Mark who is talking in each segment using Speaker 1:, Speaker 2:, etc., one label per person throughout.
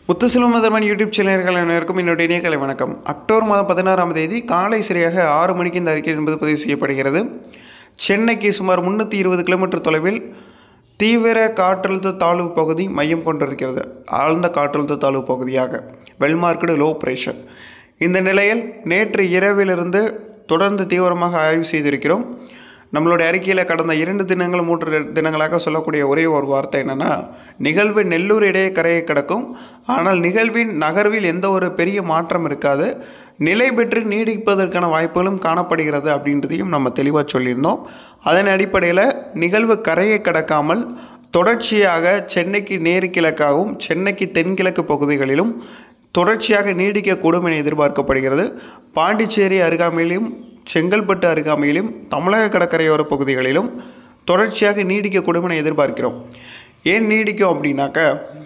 Speaker 1: முத்துசிலம் மதர்மன் YouTube சேனல்கள் அனைவருக்கும் என்னுடைய இணைய கலை வணக்கம் அக்டோபர் மாதம் பதினாறாம் தேதி காலை சரியாக ஆறு மணிக்கு இந்த அறிக்கை என்பது பதிவு செய்யப்படுகிறது சென்னைக்கு சுமார் முந்நூற்றி இருபது கிலோமீட்டர் தொலைவில் தீவிர காற்றழுத்த தாழ்வு பகுதி மையம் கொண்டிருக்கிறது ஆழ்ந்த காற்றழுத்த தாழ்வு பகுதியாக வெல்மார்க்கடு லோ பிரஷர் இந்த நிலையில் நேற்று இரவிலிருந்து தொடர்ந்து தீவிரமாக ஆய்வு செய்திருக்கிறோம் நம்மளுடைய அறிக்கையில் கடந்த இரண்டு தினங்கள் மூன்று தினங்களாக சொல்லக்கூடிய ஒரே ஒரு வார்த்தை என்னென்னா நிகழ்வு நெல்லூர் இடையே கரையை கிடக்கும் ஆனால் நிகழ்வின் நகர்வில் எந்த ஒரு பெரிய மாற்றம் இருக்காது நிலை பெற்று நீடிப்பதற்கான வாய்ப்புகளும் காணப்படுகிறது அப்படின்றதையும் நம்ம தெளிவாக சொல்லியிருந்தோம் அதன் அடிப்படையில் நிகழ்வு கரையை கடக்காமல் தொடர்ச்சியாக சென்னைக்கு நேரு கிழக்காகவும் சென்னைக்கு தென்கிழக்கு பகுதிகளிலும் தொடர்ச்சியாக நீடிக்கக்கூடும் என எதிர்பார்க்கப்படுகிறது பாண்டிச்சேரி அருகாமையிலும் செங்கல்பட்டு அருகாமையிலும் தமிழக கடற்கரையோர பகுதிகளிலும் தொடர்ச்சியாக நீடிக்கக்கூடும் என எதிர்பார்க்கிறோம் ஏன் நீடிக்கும் அப்படின்னாக்க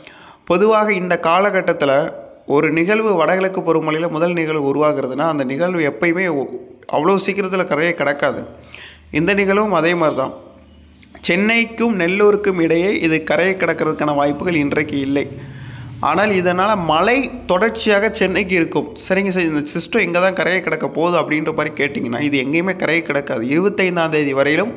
Speaker 1: பொதுவாக இந்த காலகட்டத்தில் ஒரு நிகழ்வு வடகிழக்கு பருவமழையில் முதல் நிகழ்வு உருவாகிறதுனா அந்த நிகழ்வு எப்பயுமே ஒ- அவ்வளோ சீக்கிரத்தில் கரையை கடக்காது இந்த நிகழ்வும் அதே மாதிரி தான் சென்னைக்கும் நெல்லூருக்கும் இடையே இது கரையை கடக்கிறதுக்கான வாய்ப்புகள் இன்றைக்கு இல்லை ஆனால் இதனால் மழை தொடர்ச்சியாக சென்னைக்கு இருக்கும் சரிங்க சார் இந்த சிஸ்டம் எங்கே தான் கரையை கிடக்க போகுது அப்படின்ற மாதிரி கேட்டிங்கன்னா இது எங்கேயுமே கரையை கிடக்காது இருபத்தைந்தாம் தேதி வரையிலும்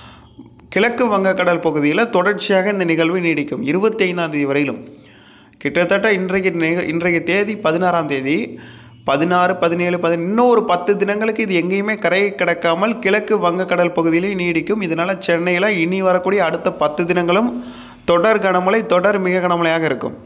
Speaker 1: கிழக்கு வங்கக்கடல் பகுதியில் தொடர்ச்சியாக இந்த நிகழ்வு நீடிக்கும் இருபத்தைந்தாம் தேதி வரையிலும் கிட்டத்தட்ட இன்றைக்கு நிக இன்றைக்கு தேதி பதினாறாம் தேதி பதினாறு பதினேழு பதின இன்னும் ஒரு பத்து தினங்களுக்கு இது எங்கேயுமே கரையை கிடக்காமல் கிழக்கு வங்கக்கடல் பகுதியிலே நீடிக்கும் இதனால் சென்னையில் இனி வரக்கூடிய அடுத்த பத்து தினங்களும் தொடர் கனமழை தொடர் மிக கனமழையாக இருக்கும்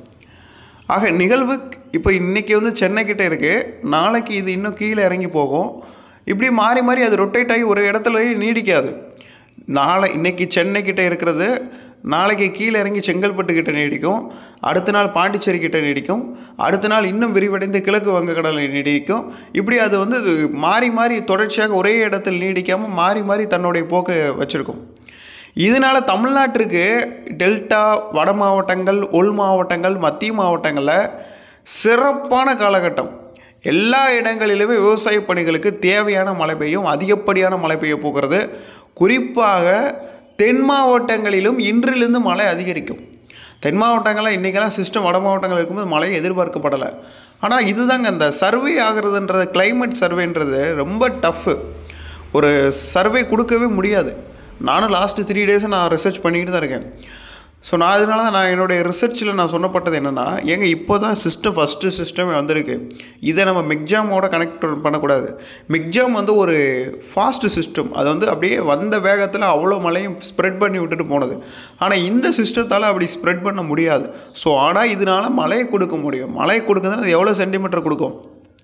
Speaker 1: ஆக நிகழ்வு இப்போ இன்றைக்கி வந்து சென்னை கிட்ட இருக்குது நாளைக்கு இது இன்னும் கீழே இறங்கி போகும் இப்படி மாறி மாறி அது ரொட்டேட் ஆகி ஒரு இடத்துலயே நீடிக்காது நாளை இன்னைக்கு சென்னை கிட்ட இருக்கிறது நாளைக்கு கீழே இறங்கி செங்கல்பட்டு கிட்ட நீடிக்கும் அடுத்த நாள் பாண்டிச்சேரி கிட்ட நீடிக்கும் அடுத்த நாள் இன்னும் விரிவடைந்து கிழக்கு வங்கக்கடலில் நீடிக்கும் இப்படி அது வந்து இது மாறி மாறி தொடர்ச்சியாக ஒரே இடத்தில் நீடிக்காமல் மாறி மாறி தன்னுடைய போக்கை வச்சுருக்கும் இதனால் தமிழ்நாட்டிற்கு டெல்டா வட மாவட்டங்கள் உள் மாவட்டங்கள் மத்திய மாவட்டங்களில் சிறப்பான காலகட்டம் எல்லா இடங்களிலுமே விவசாய பணிகளுக்கு தேவையான மழை பெய்யும் அதிகப்படியான மழை பெய்ய போகிறது குறிப்பாக தென் மாவட்டங்களிலும் இன்றிலிருந்து மழை அதிகரிக்கும் தென் மாவட்டங்களில் இன்றைக்கெல்லாம் சிஸ்டம் வட மாவட்டங்கள் இருக்கும்போது மழை எதிர்பார்க்கப்படலை ஆனால் இதுதாங்க அந்த சர்வே ஆகுறதுன்றது climate சர்வேன்றது ரொம்ப டஃப்பு ஒரு சர்வே கொடுக்கவே முடியாது நானும் லாஸ்ட்டு த்ரீ டேஸாக நான் ரிசர்ச் பண்ணிக்கிட்டு தான் இருக்கேன் ஸோ நான் அதனால தான் நான் என்னுடைய ரிசர்ச்சில் நான் சொன்னப்பட்டது என்னென்னா ஏங்க இப்போ தான் சிஸ்டம் ஃபஸ்ட்டு சிஸ்டமே வந்திருக்கு இதை நம்ம மிக்ஜாமோட கனெக்ட் பண்ணக்கூடாது மிக்ஜாம் வந்து ஒரு ஃபாஸ்ட் சிஸ்டம் அது வந்து அப்படியே வந்த வேகத்தில் அவ்வளோ மழையும் ஸ்ப்ரெட் பண்ணி விட்டுட்டு போனது ஆனால் இந்த சிஸ்டத்தால் அப்படி ஸ்ப்ரெட் பண்ண முடியாது ஸோ ஆனால் இதனால் மழையை கொடுக்க முடியும் மழையை கொடுக்குதுன்னா அது எவ்வளோ சென்டிமீட்டர் கொடுக்கும்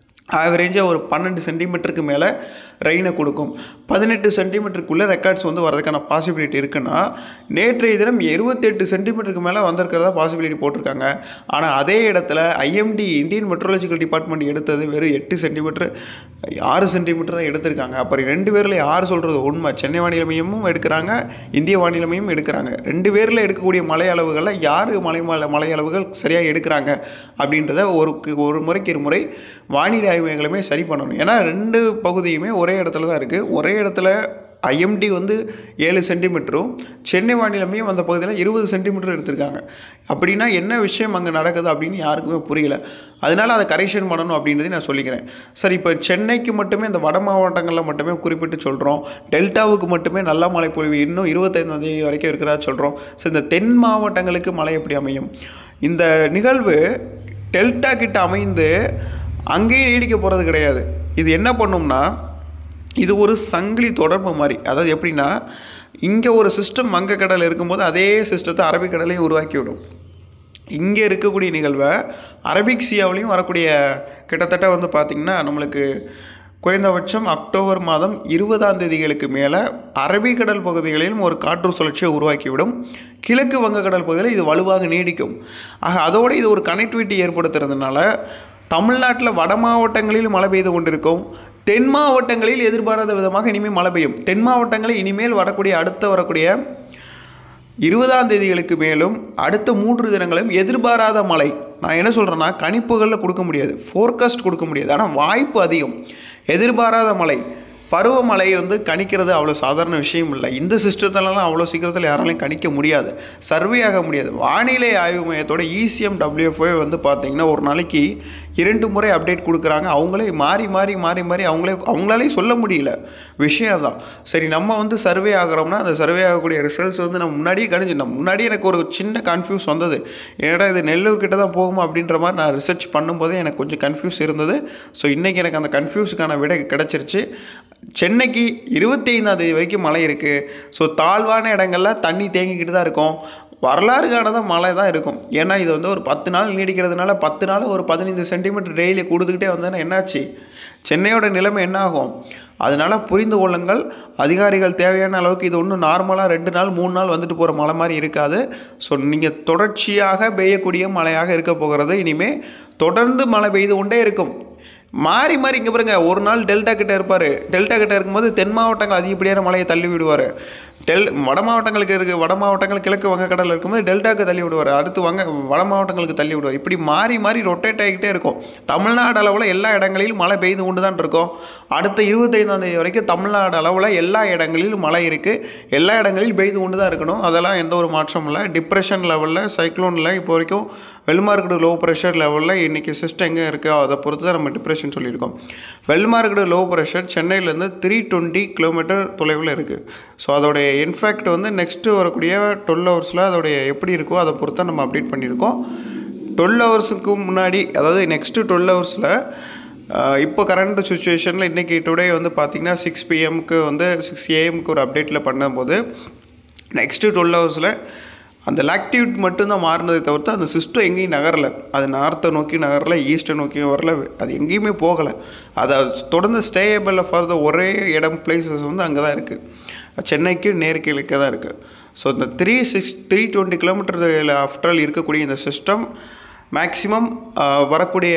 Speaker 1: ஆவரேஜாக ஒரு பன்னெண்டு சென்டிமீட்டருக்கு மேலே ரெயினை கொடுக்கும் பதினெட்டு சென்டிமீட்டருக்குள்ளே ரெக்கார்ட்ஸ் வந்து வரதுக்கான பாசிபிலிட்டி இருக்குன்னா நேற்றைய தினம் இருபத்தெட்டு சென்டிமீட்டருக்கு மேலே வந்திருக்கிறதா பாசிபிலிட்டி போட்டிருக்காங்க ஆனால் அதே இடத்துல ஐஎம்டி இந்தியன் மெட்ரோலஜிக்கல் டிபார்ட்மெண்ட் எடுத்தது வெறும் எட்டு சென்டிமீட்டர் ஆறு சென்டிமீட்டர் தான் எடுத்திருக்காங்க அப்புறம் ரெண்டு பேரில் யார் சொல்கிறது உண்மை சென்னை வானிலை மையமும் எடுக்கிறாங்க இந்திய வானிலை மையமும் எடுக்கிறாங்க ரெண்டு பேரில் எடுக்கக்கூடிய மழை அளவுகளில் யார் மலை மலை மழை அளவுகள் சரியாக எடுக்கிறாங்க அப்படின்றத ஒரு ஒரு முறைக்கு இரு முறை வானிலை ஆய்வு மையங்களுமே சரி பண்ணணும் ஏன்னா ரெண்டு பகுதியுமே ஒரே இடத்துல தான் இருக்குது ஒரே இடத்துல ஐஎம்டி வந்து ஏழு சென்டிமீட்டரும் சென்னை வானிலை மையம் அந்த பகுதியில் இருபது சென்டிமீட்டர் எடுத்திருக்காங்க அப்படின்னா என்ன விஷயம் அங்கே நடக்குது அப்படின்னு யாருக்குமே புரியல அதனால அதை கரெக்ஷன் பண்ணணும் அப்படின்றதை நான் சொல்லிக்கிறேன் சரி இப்போ சென்னைக்கு மட்டுமே இந்த வட மாவட்டங்களில் மட்டுமே குறிப்பிட்டு சொல்கிறோம் டெல்டாவுக்கு மட்டுமே நல்ல மழை பொழிவு இன்னும் இருபத்தைந்தாம் தேதி வரைக்கும் இருக்கிறதா சொல்கிறோம் ஸோ இந்த தென் மாவட்டங்களுக்கு மழை எப்படி அமையும் இந்த நிகழ்வு டெல்டா கிட்ட அமைந்து அங்கேயும் நீடிக்க போகிறது கிடையாது இது என்ன பண்ணும்னா இது ஒரு சங்கிலி தொடர்பு மாதிரி அதாவது எப்படின்னா இங்கே ஒரு சிஸ்டம் வங்கக்கடல் இருக்கும்போது அதே சிஸ்டத்தை அரபிக்கடலையும் உருவாக்கி விடும் இங்கே இருக்கக்கூடிய நிகழ்வை அரபிக் சியாவிலையும் வரக்கூடிய கிட்டத்தட்ட வந்து பார்த்திங்கன்னா நம்மளுக்கு குறைந்தபட்சம் அக்டோபர் மாதம் இருபதாம் தேதிகளுக்கு மேலே அரபிக்கடல் பகுதிகளிலும் ஒரு காற்று சுழற்சியை உருவாக்கிவிடும் கிழக்கு வங்கக்கடல் பகுதியில் இது வலுவாக நீடிக்கும் ஆக அதோடு இது ஒரு கனெக்டிவிட்டி ஏற்படுத்துறதுனால தமிழ்நாட்டில் வட மாவட்டங்களில் மழை பெய்து கொண்டிருக்கும் தென் மாவட்டங்களில் எதிர்பாராத விதமாக இனிமேல் மழை பெய்யும் தென் மாவட்டங்களில் இனிமேல் வரக்கூடிய அடுத்த வரக்கூடிய இருபதாம் தேதிகளுக்கு மேலும் அடுத்த மூன்று தினங்களும் எதிர்பாராத மழை நான் என்ன சொல்கிறேன்னா கணிப்புகளில் கொடுக்க முடியாது ஃபோர்காஸ்ட் கொடுக்க முடியாது ஆனால் வாய்ப்பு அதிகம் எதிர்பாராத மழை பருவமழை வந்து கணிக்கிறது அவ்வளோ சாதாரண விஷயம் இல்லை இந்த சிஸ்டத்திலலாம் அவ்வளோ சீக்கிரத்தில் யாராலையும் கணிக்க முடியாது சர்வே ஆக முடியாது வானிலை ஆய்வு மையத்தோட இசிஎம் டபிள்யூஎஃப்ஓ வந்து பார்த்தீங்கன்னா ஒரு நாளைக்கு இரண்டு முறை அப்டேட் கொடுக்குறாங்க அவங்களே மாறி மாறி மாறி மாறி அவங்களே அவங்களாலே சொல்ல முடியல விஷயம் தான் சரி நம்ம வந்து சர்வே ஆகிறோம்னா அந்த சர்வே ஆகக்கூடிய ரிசல்ட்ஸ் வந்து நம்ம முன்னாடியே கணிச்சிட்டோம் முன்னாடியே எனக்கு ஒரு சின்ன கன்ஃபியூஸ் வந்தது ஏன்னா இது நெல்லூர் கிட்ட தான் போகுமா அப்படின்ற மாதிரி நான் ரிசர்ச் பண்ணும்போதே எனக்கு கொஞ்சம் கன்ஃபியூஸ் இருந்தது ஸோ இன்றைக்கி எனக்கு அந்த கன்ஃபியூஸுக்கான விடை கிடச்சிருச்சு சென்னைக்கு இருபத்தி ஐந்தாம் தேதி வரைக்கும் மழை இருக்குது ஸோ தாழ்வான இடங்கள்ல தண்ணி தேங்கிக்கிட்டு தான் இருக்கும் வரலாறு காணாத மழை தான் இருக்கும் ஏன்னா இது வந்து ஒரு பத்து நாள் நீடிக்கிறதுனால பத்து நாள் ஒரு பதினைந்து சென்டிமீட்டர் டெய்லி கொடுத்துக்கிட்டே வந்தேன்னா என்னாச்சு சென்னையோட நிலைமை என்ன ஆகும் அதனால் புரிந்து கொள்ளுங்கள் அதிகாரிகள் தேவையான அளவுக்கு இது ஒன்றும் நார்மலாக ரெண்டு நாள் மூணு நாள் வந்துட்டு போகிற மழை மாதிரி இருக்காது ஸோ நீங்கள் தொடர்ச்சியாக பெய்யக்கூடிய மழையாக இருக்க போகிறது இனிமேல் தொடர்ந்து மழை பெய்து கொண்டே இருக்கும் மாறி மாறி இங்கே பாருங்க ஒரு நாள் டெல்டா கிட்ட இருப்பார் டெல்டா கிட்ட இருக்கும்போது தென் மாவட்டங்கள் அதிகப்படியான மழையை தள்ளி விடுவார் டெல் வட மாவட்டங்களுக்கு இருக்குது வட மாவட்டங்கள் கிழக்கு வங்கக்கடலில் இருக்கும்போது டெல்டாக்கு தள்ளி விடுவார் அடுத்து வங்க வட மாவட்டங்களுக்கு தள்ளி விடுவார் இப்படி மாறி மாறி ரொட்டேட் ஆகிக்கிட்டே இருக்கும் தமிழ்நாடு அளவில் எல்லா இடங்களிலும் மழை பெய்து கொண்டு தான் இருக்கும் அடுத்த இருபத்தைந்தாம் தேதி வரைக்கும் தமிழ்நாடு அளவில் எல்லா இடங்களிலும் மழை இருக்குது எல்லா இடங்களிலும் பெய்து கொண்டு தான் இருக்கணும் அதெல்லாம் எந்த ஒரு மாற்றமும் இல்லை டிப்ரெஷன் லெவலில் சைக்ளோனில் இப்போ வரைக்கும் வெல்மார்க்கடு லோ ப்ரெஷர் லெவலில் இன்றைக்கி சிஸ்டம் எங்கே இருக்கோ அதை பொறுத்து தான் நம்ம டிப்ரெஷன் சொல்லியிருக்கோம் வெல்மார்க்கடு லோ ப்ரெஷர் சென்னையிலேருந்து த்ரீ டுவெண்ட்டி கிலோமீட்டர் தொலைவில் இருக்குது ஸோ அதோடைய இன்ஃபேக்ட் வந்து நெக்ஸ்ட்டு வரக்கூடிய டுவெல் ஹவர்ஸில் அதோடைய எப்படி இருக்கோ அதை பொறுத்து தான் நம்ம அப்டேட் பண்ணியிருக்கோம் டுவெல் ஹவர்ஸுக்கு முன்னாடி அதாவது நெக்ஸ்ட்டு டுவெல் ஹவர்ஸில் இப்போ கரண்ட் சுச்சுவேஷனில் இன்றைக்கி டுடே வந்து பார்த்திங்கன்னா சிக்ஸ் பிஎம்க்கு வந்து சிக்ஸ் ஏஎம்க்கு ஒரு அப்டேட்டில் பண்ணும்போது நெக்ஸ்ட்டு டுவெல் ஹவர்ஸில் அந்த லாக்டிவிட் மட்டும்தான் மாறினதை தவிர்த்து அந்த சிஸ்டம் எங்கேயும் நகரலை அது நார்த்தை நோக்கி நகரல ஈஸ்ட்டை நோக்கியும் வரல அது எங்கேயுமே போகலை அதை தொடர்ந்து ஸ்டேயபிள் ஃபார் த ஒரே இடம் பிளேசஸ் வந்து அங்கே தான் இருக்குது சென்னைக்கு நேர்கிழக்க தான் இருக்குது ஸோ இந்த three six three twenty kilometre after இருக்கக்கூடிய இந்த சிஸ்டம் மேக்ஸிமம் வரக்கூடிய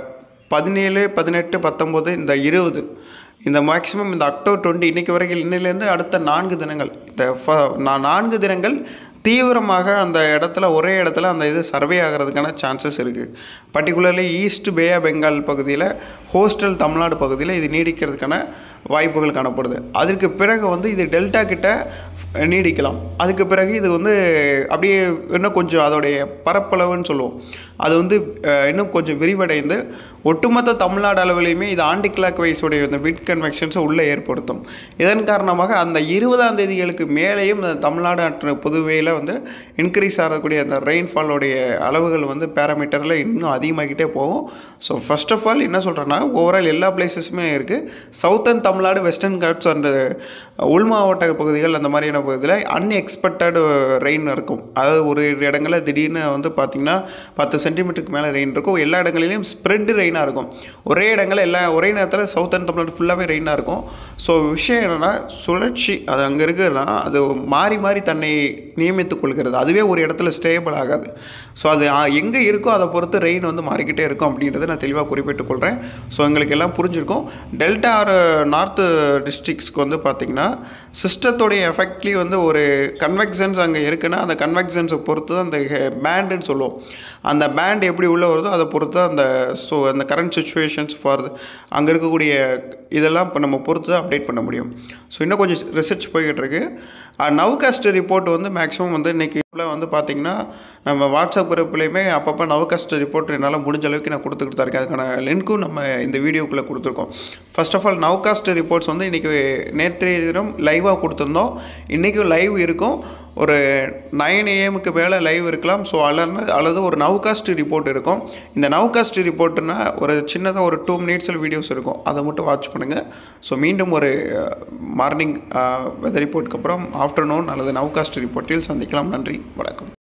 Speaker 1: பதினேழு பதினெட்டு பத்தொம்போது இந்த இருபது இந்த மேக்ஸிமம் இந்த அக்டோபர் டுவெண்ட்டி இன்றைக்கி வரைக்கும் இன்னிலேருந்து அடுத்த நான்கு தினங்கள் இந்த ஃப நான் நான்கு தினங்கள் தீவிரமாக அந்த இடத்துல ஒரே இடத்துல அந்த இது சர்வே ஆகிறதுக்கான சான்சஸ் இருக்குது particularly east bay of Bengal பகுதியில் ஹோஸ்டல் தமிழ்நாடு பகுதியில் இது நீடிக்கிறதுக்கான வாய்ப்புகள் காணப்படுது அதற்கு பிறகு வந்து இது டெல்டா கிட்ட நீடிக்கலாம் அதுக்கு பிறகு இது வந்து அப்படியே இன்னும் கொஞ்சம் அதோடைய பரப்பளவுன்னு சொல்லுவோம் அது வந்து இன்னும் கொஞ்சம் விரிவடைந்து ஒட்டுமொத்த தமிழ்நாடு அளவிலையுமே இது ஆண்டி கிளாக் வைஸுடைய இந்த விட் கன்வெக்ஷன்ஸை உள்ளே ஏற்படுத்தும் இதன் காரணமாக அந்த இருபதாம் தேதிகளுக்கு மேலேயும் இந்த தமிழ்நாடு புதுவையில் வந்து இன்க்ரீஸ் ஆகக்கூடிய அந்த ரெயின்ஃபாலோடைய அளவுகள் வந்து பேராமீட்டரில் இன்னும் அதிகமாகிக்கிட்டே போகும் ஸோ ஃபர்ஸ்ட் ஆஃப் ஆல் என்ன சொல்கிறேன்னா ஓவரால் எல்லா பிளேசஸுமே இருக்குது southern Tamil Nadu western Ghats and உள் மாவட்ட பகுதிகள் அந்த மாதிரியான பகுதியில் அன்எக்ஸ்பெக்டட் ரெயின் இருக்கும் அதாவது ஒரு இடங்களில் திடீர்னு வந்து பார்த்திங்கன்னா பத்து சென்டிமீட்டருக்கு மேலே ரெயின் இருக்கும் எல்லா இடங்களிலையும் ஸ்ப்ரெட் ரெயினாக இருக்கும் ஒரே இடங்களில் எல்லா ஒரே நேரத்தில் சவுத்தர்ன் தமிழ்நாடு ஃபுல்லாகவே ரெயினாக இருக்கும் ஸோ விஷயம் என்னென்னா சுழற்சி அது அங்கே இருக்குதுன்னா அது மாறி மாறி தன்னை நியமித்துக் கொள்கிறது அதுவே ஒரு இடத்துல ஸ்டேபிள் ஆகாது ஸோ அது எங்கே இருக்கோ அதை பொறுத்து ரெயின் வந்து மாறிக்கிட்டே இருக்கும் அப்படின்றத நான் தெளிவாக குறிப்பிட்டுக் கொள்கிறேன் ஸோ எங்களுக்கு எல்லாம் புரிஞ்சிருக்கும் டெல்டா ஆர் நார்த்து டிஸ்ட்ரிக்ஸ்க்கு வந்து பார்த்திங்கன்னா சிஸ்டத்தோடைய எஃபெக்ட்லி வந்து ஒரு கன்வெக்ஷன்ஸ் அங்கே இருக்குன்னா அந்த கன்வெக்ஷன்ஸை பொறுத்து தான் அந்த பேண்டுன்னு சொல்லுவோம் அந்த பேண்ட் எப்படி உள்ளே வருதோ அதை பொறுத்து அந்த ஸோ அந்த கரண்ட் சுச்சுவேஷன்ஸ் ஃபார் அங்கே இருக்கக்கூடிய இதெல்லாம் இப்போ நம்ம பொறுத்து தான் அப்டேட் பண்ண முடியும் ஸோ இன்னும் கொஞ்சம் ரிசர்ச் போய்கிட்டு இருக்கு நவ்காஸ்ட் ரிப்போர்ட் வந்து மேக்ஸிமம் வந்து இன்றைக்கி வந்து பார்த்திங்கன்னா நம்ம வாட்ஸ்அப் குரூப்லேயுமே அப்பப்போ நவகாஸ்ட் ரிப்போர்ட் என்னால் முடிஞ்ச அளவுக்கு நான் கொடுத்துக்கிட்டு தான் இருக்கேன் அதுக்கான லிங்க்கும் நம்ம இந்த வீடியோக்குள்ளே கொடுத்துருக்கோம் first of all nowcast reports வந்து இன்றைக்கி நேற்றைய தினம் லைவாக கொடுத்துருந்தோம் இன்றைக்கும் லைவ் இருக்கும் ஒரு நைன் ஏஎம்க்கு மேலே லைவ் இருக்கலாம் ஸோ அல்லது அல்லது ஒரு நவ்காஸ்ட் ரிப்போர்ட் இருக்கும் இந்த நவ்காஸ்ட் ரிப்போர்ட்னா ஒரு சின்னதாக ஒரு டூ மினிட்ஸில் வீடியோஸ் இருக்கும் அதை மட்டும் வாட்ச் பண்ணுங்கள் ஸோ மீண்டும் ஒரு மார்னிங் வெதர் ரிப்போர்ட்டுக்கு அப்புறம் ஆஃப்டர்நூன் அல்லது நவ்காஸ்ட் ரிப்போர்ட்டில் சந்திக்கலாம் நன்றி வணக்கம்